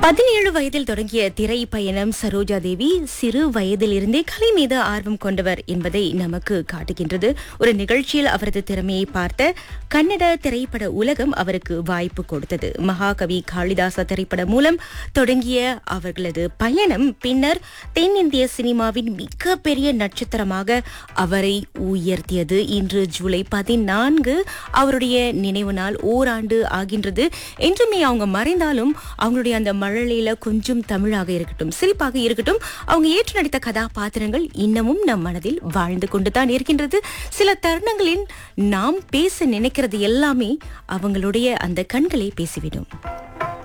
பதினேழு வயதில் தொடங்கிய திரை பயணம் சரோஜா தேவி சிறு வயதில் இருந்தே கலை மீது ஆர்வம் கொண்டவர் என்பதை நமக்கு காட்டுகின்றது ஒரு நிகழ்ச்சியில் அவரது திறமையை பார்த்த கன்னட திரைப்பட உலகம் அவருக்கு வாய்ப்பு கொடுத்தது மகாகவி காளிதாச திரைப்படம் மூலம் தொடங்கிய அவர்களது பயணம் பின்னர் தென்னிந்திய சினிமாவின் மிகப்பெரிய நட்சத்திரமாக அவரை உயர்த்தியது இன்று ஜூலை பதினான்கு அவருடைய நினைவு நாள் ஓராண்டு ஆகின்றது என்றுமே அவங்க மறைந்தாலும் அவங்களுடைய அந்த மழலையில கொஞ்சம் தமிழாக இருக்கட்டும் சிரிப்பாக இருக்கட்டும் அவங்க ஏற்று நடித்த கதாபாத்திரங்கள் இன்னமும் நம் மனதில் வாழ்ந்து கொண்டுதான் இருக்கின்றது சில தருணங்களில் நாம் பேச நினைக்கிறது எல்லாமே அவங்களுடைய அந்த கண்களை பேசிவிடும்